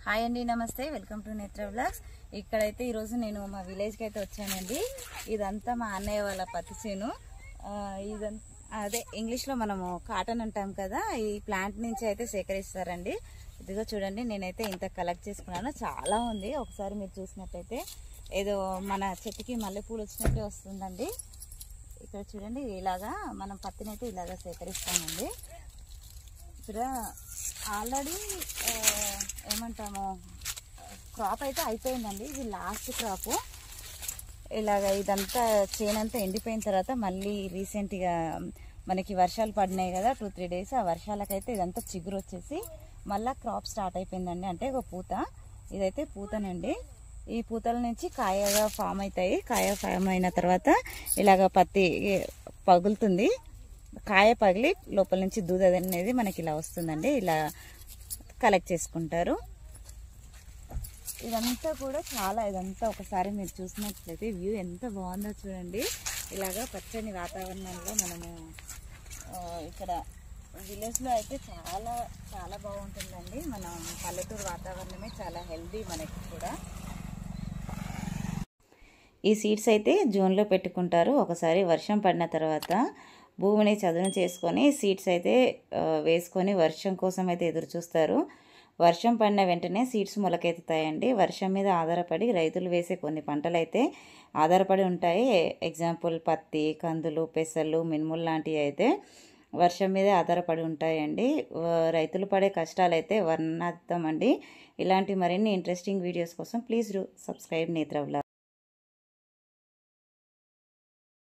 hi అండి నమస్తే welcome to నేత్ర బ్లాగ్స్ ఇక్కడైతే ఈరోజు నేను మా విలేజ్కి అయితే వచ్చానండి ఇదంతా మా అన్నయ్య వాళ్ళ పత్తి చేను ఆ, ఇదంతా అదే ఇంగ్లీష్లో మనము కాటన్ అంటాం కదా ఈ ప్లాంట్ నుంచి అయితే సేకరిస్తారండి ఇదిగో చూడండి నేనైతే ఇంత కలెక్ట్ చేసుకున్నాను చాలా ఉంది ఒకసారి మీరు చూసినట్టయితే ఏదో మన చెట్టుకి మల్లెపూలు వచ్చినట్టే వస్తుందండి ఇక్కడ చూడండి ఇలాగా మనం పత్తిని అయితే ఇలాగా సేకరిస్తామండి ఇక్కడ ఆల్రెడీ ఏమంటాము క్రాప్ అయితే అయిపోయిందండి ఇది లాస్ట్ క్రాప్ ఇలాగ ఇదంతా చేనంతా ఎండిపోయిన తర్వాత మళ్ళీ రీసెంట్గా మనకి వర్షాలు పడినాయి కదా టూ త్రీ డేస్ ఆ వర్షాలకైతే ఇదంతా చిగురు వచ్చేసి మళ్ళీ క్రాప్ స్టార్ట్ అయిపోయిందండి అంటే ఒక పూత ఇదైతే పూతనండి ఈ పూతల నుంచి కాయగా ఫామ్ అవుతాయి కాయ ఫామ్ అయిన తర్వాత ఇలాగ పత్తి పగులుతుంది కాయ పగిలి లోపల నుంచి దూద అనేది మనకి ఇలా వస్తుందండి ఇలా కలెక్ట్ చేసుకుంటారు ఇదంతా కూడా చాలా ఇదంతా ఒకసారి మీరు చూసినట్లయితే వ్యూ ఎంత బాగుందో చూడండి ఇలాగా పచ్చని వాతావరణంలో మనము ఆ, ఇక్కడ విలేజ్లో అయితే చాలా చాలా బాగుంటుందండి మనం పల్లెటూరు వాతావరణమే చాలా హెల్దీ మనకి కూడా ఈ సీడ్స్ అయితే జూన్లో పెట్టుకుంటారు ఒకసారి వర్షం పడిన తర్వాత భూమిని చదును చేసుకొని సీడ్స్ అయితే ఆ, వేసుకొని వర్షం కోసం అయితే ఎదురు చూస్తారు వర్షం పడిన వెంటనే సీడ్స్ మొలకెత్తుతాయండి వర్షం మీద ఆధారపడి రైతులు వేసే కొన్ని పంటలు అయితే ఆధారపడి ఉంటాయి ఎగ్జాంపుల్ పత్తి కందులు పెసలు మినుములు లాంటివి అయితే వర్షం మీదే ఆధారపడి ఉంటాయండి వ- రైతులు పడే కష్టాలు అయితే వర్ణార్థం అండి ఇలాంటి మరిన్ని ఇంట్రెస్టింగ్ వీడియోస్ కోసం ప్లీజ్ డూ సబ్స్క్రైబ్ నేత్రవ్లా